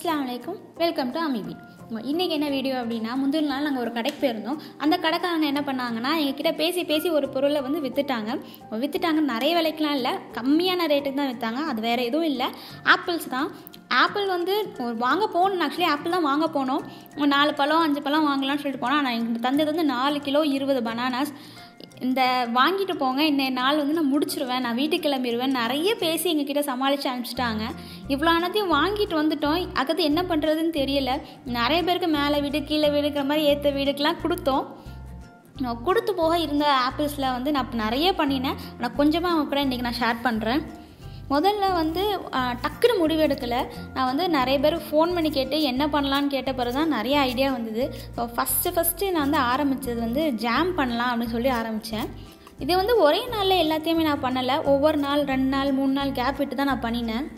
அஸ்ஸலாமு அலைக்கும் welcome to அமிபி இன்றைக்கி என்ன வீடியோ அப்படின்னா முந்தின நாள் நாங்கள் ஒரு கடைக்கு போயிருந்தோம் அந்த கடைக்காரங்க என்ன பண்ணாங்கன்னா எங்ககிட்ட பேசி பேசி ஒரு பொருளை வந்து விற்றுட்டாங்க விற்றுட்டாங்க நிறைய விலைக்கெலாம் இல்லை கம்மியான ரேட்டுக்கு தான் விற்றாங்க அது வேறு எதுவும் இல்லை ஆப்பிள்ஸ் தான் ஆப்பிள் வந்து ஒரு வாங்க போகணும் ஆக்சுவலி ஆப்பிள் தான் வாங்க போனோம் ஒரு நாலு பழம் அஞ்சு பழம் வாங்கலாம்னு சொல்லிட்டு போனால் ஆனால் எங்களுக்கு தந்தது வந்து நாலு கிலோ இருபது பனானாஸ் இந்த வாங்கிட்டு போங்க இந்த நாள் வந்து நான் முடிச்சிருவேன் நான் வீட்டுக்கு கிளம்பிடுவேன் நிறைய பேசி எங்ககிட்ட சமாளித்து அனுப்பிச்சிட்டாங்க இவ்வளோ ஆனதையும் வாங்கிட்டு வந்துட்டோம் அதுக்கு என்ன பண்ணுறதுன்னு தெரியல நிறைய பேருக்கு மேலே வீடு கீழே வீடுங்கிற மாதிரி ஏற்ற வீடுக்கெலாம் கொடுத்தோம் நான் கொடுத்து போக இருந்த ஆப்பிள்ஸில் வந்து நான் இப்ப நிறைய பண்ணினேன் ஆனால் கொஞ்சமாக அவங்க கூட இன்றைக்கி நான் ஷேர் பண்ணுறேன் முதல்ல வந்து ஆ, டக்குன்னு முடிவு எடுக்கலை நான் வந்து நிறைய பேர் ஃபோன் பண்ணி கேட்டு என்ன பண்ணலான்னு கேட்ட பிறகு தான் நிறைய ஐடியா வந்தது ஸோ ஃபஸ்ட்டு ஃபஸ்ட்டு நான் வந்து ஆரம்பித்தது வந்து ஜாம் பண்ணலாம் அப்படின்னு சொல்லி ஆரம்பித்தேன் இது வந்து ஒரே நாளில் எல்லாத்தையுமே நான் பண்ணலை ஒவ்வொரு நாள் ரெண்டு நாள் மூணு நாள் கேப் விட்டு தான் நான் பண்ணினேன்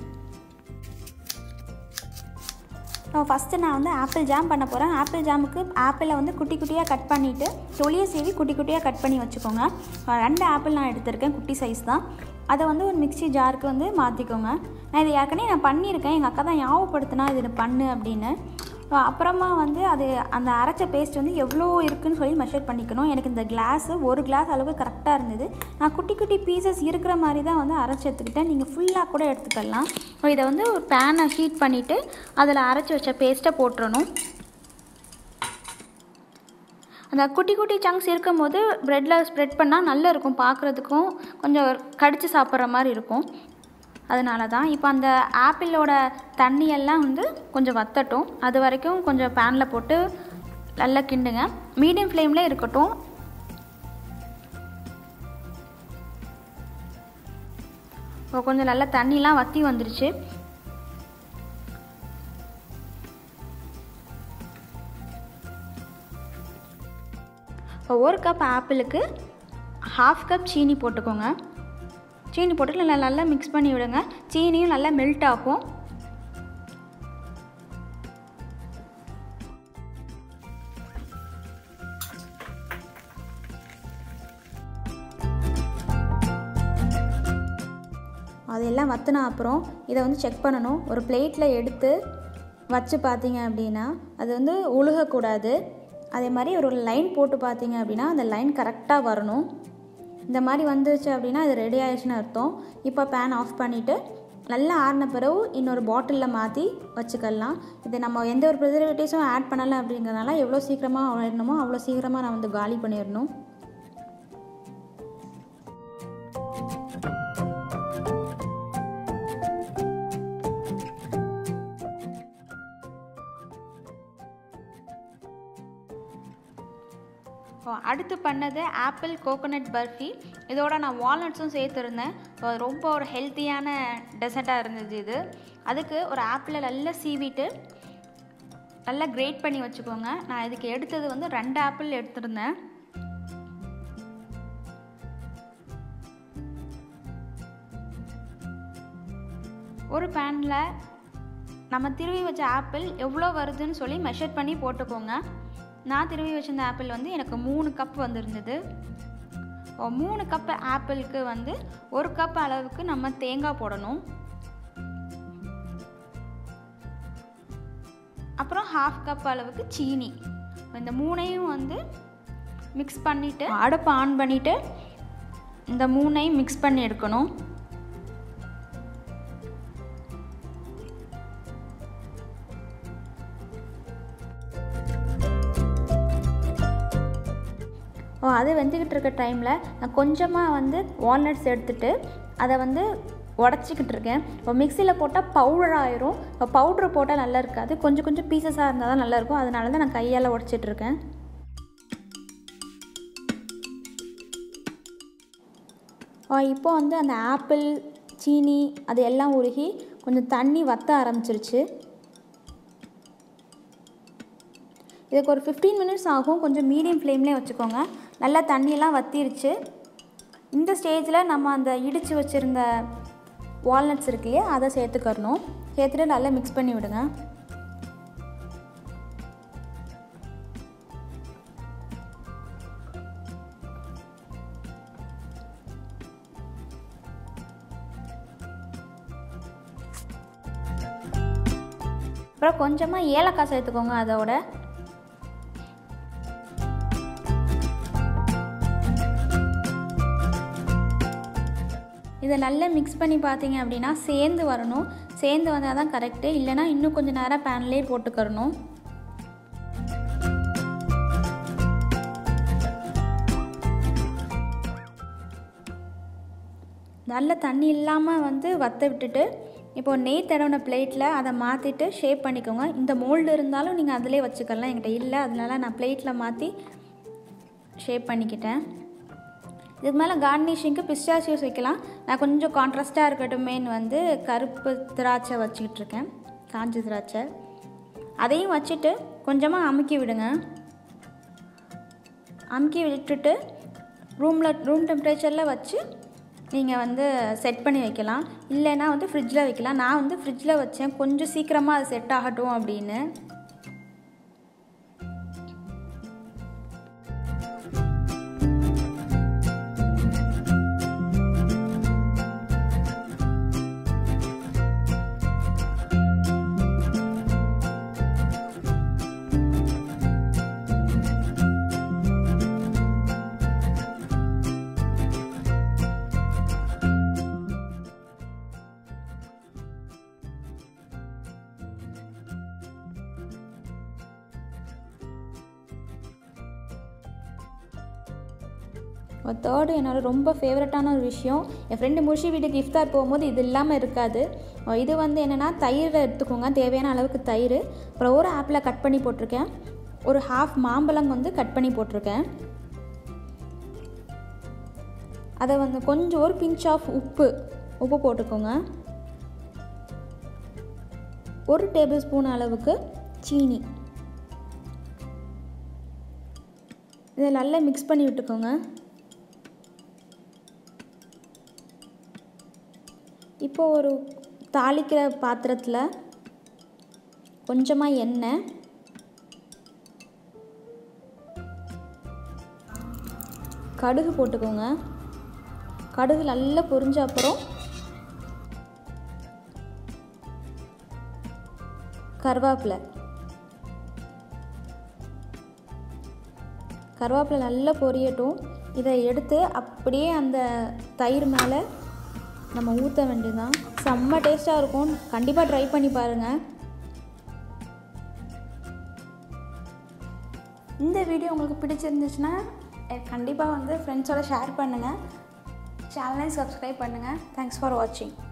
ஃபஸ்ட்டு நான் வந்து ஆப்பிள் ஜாம் பண்ண போகிறேன் ஆப்பிள் ஜாமுக்கு ஆப்பிளை வந்து குட்டி குட்டியாக கட் பண்ணிவிட்டு தொலியை சீவி குட்டி குட்டியாக கட் பண்ணி வச்சுக்கோங்க அஹ் ரெண்டு ஆப்பிள் நான் எடுத்திருக்கேன் குட்டி சைஸ் தான் அதை வந்து ஒரு மிக்ஸி ஜாருக்கு வந்து மாற்றிக்கோங்க நான் இது ஏற்கனவே நான் பண்ணியிருக்கேன் எங்கள் அக்கா தான் ஞாபகப்படுத்தினா இது பண்ணு அப்படின்னு அஹ் அப்புறமா வந்து அது அந்த அரைச்ச பேஸ்ட் வந்து எவ்வளோ இருக்குன்னு சொல்லி மெஷர் பண்ணிக்கணும் எனக்கு இந்த கிளாஸு ஒரு கிளாஸ் அளவுக்கு கரெக்டாக இருந்தது நான் குட்டி குட்டி பீசஸ் இருக்கிற மாதிரி தான் வந்து அரைச்சி எடுத்துக்கிட்டேன் நீங்கள் ஃபுல்லாக கூட எடுத்துக்கலாம் ஸோ இதை வந்து ஒரு பேனை ஹீட் பண்ணிவிட்டு அதில் அரைச்சி வச்ச பேஸ்ட்டை போட்டுறணும் அந்த குட்டி குட்டி சங்க்ஸ் இருக்கும் போது ப்ரெட்டில் ஸ்ப்ரெட் பண்ணால் நல்லா இருக்கும் பார்க்குறதுக்கும் கொஞ்சம் கடித்து சாப்பிட்ற மாதிரி இருக்கும் அதனால தான் இப்போ அந்த ஆப்பிளோட தண்ணியெல்லாம் வந்து கொஞ்சம் வத்தட்டும் அது வரைக்கும் கொஞ்சம் பேனில் போட்டு நல்லா கிண்டுங்க மீடியம் ஃப்ளேமில் இருக்கட்டும் இப்போ கொஞ்சம் நல்லா தண்ணிலாம் வற்றி வந்துருச்சு இப்போ ஒரு கப் ஆப்பிளுக்கு ஹாஃப் கப் சீனி போட்டுக்கோங்க சீனி போட்டு நல்லா நல்லா மிக்ஸ் பண்ணி விடுங்க சீனியும் நல்லா மெல்ட் ஆகும் அதெல்லாம் வற்றின அப்புறம் இதை வந்து செக் பண்ணணும் ஒரு பிளேட்டில் எடுத்து வச்சு பார்த்தீங்க அப்படின்னா அது வந்து உழுகக்கூடாது அதே மாதிரி ஒரு லைன் போட்டு பார்த்தீங்க அப்படின்னா அந்த லைன் கரெக்டாக வரணும் இந்த மாதிரி வந்துச்சு அப்படின்னா அது ரெடி ஆயிடுச்சுன்னு அர்த்தம் இப்போ பேன் ஆஃப் பண்ணிவிட்டு நல்லா ஆறின பிறகு இன்னொரு பாட்டிலில் மாற்றி வச்சுக்கலாம் இது நம்ம எந்த ஒரு ப்ரிசர்வேட்டிவ்ஸும் ஆட் பண்ணலை அப்படிங்கிறதுனால எவ்வளோ சீக்கிரமாக வரணுமோ அவ்வளோ சீக்கிரமாக நான் வந்து காலி பண்ணிடணும் ஸோ அடுத்து பண்ணது ஆப்பிள் கோகோனட் பர்ஃபி இதோட நான் வால்நட்ஸும் சேர்த்துருந்தேன் ஸோ அது ரொம்ப ஒரு ஹெல்த்தியான டெசர்ட்டாக இருந்தது இது அதுக்கு ஒரு ஆப்பிளை நல்லா சீவிட்டு நல்லா கிரேட் பண்ணி வச்சுக்கோங்க நான் இதுக்கு எடுத்தது வந்து ரெண்டு ஆப்பிள் எடுத்திருந்தேன் ஒரு பேனில் நம்ம திருவி வச்ச ஆப்பிள் எவ்வளோ வருதுன்னு சொல்லி மெஷர் பண்ணி போட்டுக்கோங்க நான் திருவி வச்சிருந்த ஆப்பிள் வந்து எனக்கு மூணு கப் வந்திருந்தது ஓ, மூணு கப் ஆப்பிளுக்கு வந்து ஒரு கப் அளவுக்கு நம்ம தேங்காய் போடணும் அப்புறம் ஹாஃப் கப் அளவுக்கு சீனி இந்த மூணையும் வந்து மிக்ஸ் பண்ணிவிட்டு அடுப்பை ஆன் பண்ணிவிட்டு இந்த மூணையும் மிக்ஸ் பண்ணி எடுக்கணும் ஓ அது வெந்துக்கிட்டு இருக்க டைமில் நான் கொஞ்சமாக வந்து வால்நட்ஸ் எடுத்துட்டு அதை வந்து உடச்சிக்கிட்டு இருக்கேன் இப்போ மிக்சியில் போட்டால் பவுடர் ஆயிரும் இப்போ பவுட்ரு போட்டால் நல்லா இருக்காது கொஞ்சம் கொஞ்சம் பீசஸாக இருந்தால் தான் நல்லாயிருக்கும் அதனால தான் நான் கையால் உடச்சிட்டு இருக்கேன் ஓ, இப்போ வந்து அந்த ஆப்பிள் சீனி அது எல்லாம் உருகி கொஞ்சம் தண்ணி வத்த ஆரம்பிச்சிருச்சு இதுக்கு ஒரு ஃபிஃப்டீன் மினிட்ஸ் ஆகும் கொஞ்சம் மீடியம் ஃப்ளேம்லேயே வச்சுக்கோங்க நல்லா தண்ணியெல்லாம் வத்திருச்சு இந்த ஸ்டேஜில் நம்ம அந்த இடித்து வச்சுருந்த வால்நட்ஸ் இருக்கு இல்லையா அதை சேர்த்துக்கறணும் சேர்த்துட்டு நல்லா மிக்ஸ் பண்ணி விடுங்க அப்புறம் கொஞ்சமாக ஏலக்காய் சேர்த்துக்கோங்க அதோட இதை நல்லா மிக்ஸ் பண்ணி பார்த்தீங்க அப்படின்னா சேர்ந்து வரணும் சேர்ந்து வந்தால் தான் கரெக்டு இல்லைனா இன்னும் கொஞ்சம் நேரம் பேன்லேயே போட்டுக்கிறணும் நல்ல தண்ணி இல்லாமல் வந்து வத்த விட்டுட்டு இப்போ நெய் தடவின பிளேட்டில் அதை மாற்றிட்டு ஷேப் பண்ணிக்கோங்க இந்த மோல்டு இருந்தாலும் நீங்கள் அதிலே வச்சுக்கலாம் என்கிட்ட இல்லை அதனால நான் பிளேட்டில் மாற்றி ஷேப் பண்ணிக்கிட்டேன் இதுக்கு மேலே கார்னிஷிங்க்கு பிஸ்டாசியோஸ் வைக்கலாம் நான் கொஞ்சம் கான்ட்ராஸ்ட்டாக இருக்கட்டுமேன்னு வந்து கருப்பு திராட்சை வச்சுக்கிட்டு இருக்கேன் காஞ்ச திராட்சை அதையும் வச்சுட்டு கொஞ்சமாக அமுக்கி விடுங்க அமுக்கி விட்டுட்டு ரூமில் ரூம் டெம்பரேச்சரில் வச்சு நீங்கள் வந்து செட் பண்ணி வைக்கலாம் இல்லைன்னா வந்து ஃப்ரிட்ஜில் வைக்கலாம் நான் வந்து ஃப்ரிட்ஜில் வச்சேன் கொஞ்சம் சீக்கிரமாக அது செட் ஆகட்டும் அப்படின்னு தேர்டு என்னோட ரொம்ப ஃபேவரட்டான ஒரு விஷயம் என் ஃப்ரெண்டு முஷி வீட்டுக்கு இஃப்தார் போகும்போது இது இல்லாமல் இருக்காது இது வந்து என்னென்னா தயிர் எடுத்துக்கோங்க தேவையான அளவுக்கு தயிர் அப்புறம் ஒரு ஆப்பில் கட் பண்ணி போட்டிருக்கேன் ஒரு ஹாஃப் மாம்பழம் வந்து கட் பண்ணி போட்டிருக்கேன் அதை வந்து கொஞ்சம் ஒரு பிஞ்ச் ஆஃப் உப்பு உப்பு போட்டுக்கோங்க ஒரு டேபிள் ஸ்பூன் அளவுக்கு சீனி இதை நல்லா மிக்ஸ் பண்ணி விட்டுக்கோங்க இப்போ ஒரு தாளிக்கிற பாத்திரத்தில் கொஞ்சமாக எண்ணெய் கடுகு போட்டுக்கோங்க கடுகு நல்லா பொரிஞ்ச அப்புறம் கருவேப்பிலை கருவேப்பிலை நல்லா பொரியட்டும் இதை எடுத்து அப்படியே அந்த தயிர் மேலே நம்ம ஊற்ற வேண்டியதுதான் செம்ம டேஸ்ட்டாக இருக்கும் கண்டிப்பாக ட்ரை பண்ணி பாருங்கள் இந்த வீடியோ உங்களுக்கு பிடிச்சிருந்துச்சுன்னா கண்டிப்பாக வந்து ஃப்ரெண்ட்ஸோட ஷேர் பண்ணுங்கள் சேனலையும் சப்ஸ்கிரைப் பண்ணுங்கள் தேங்க்ஸ் ஃபார் வாட்சிங்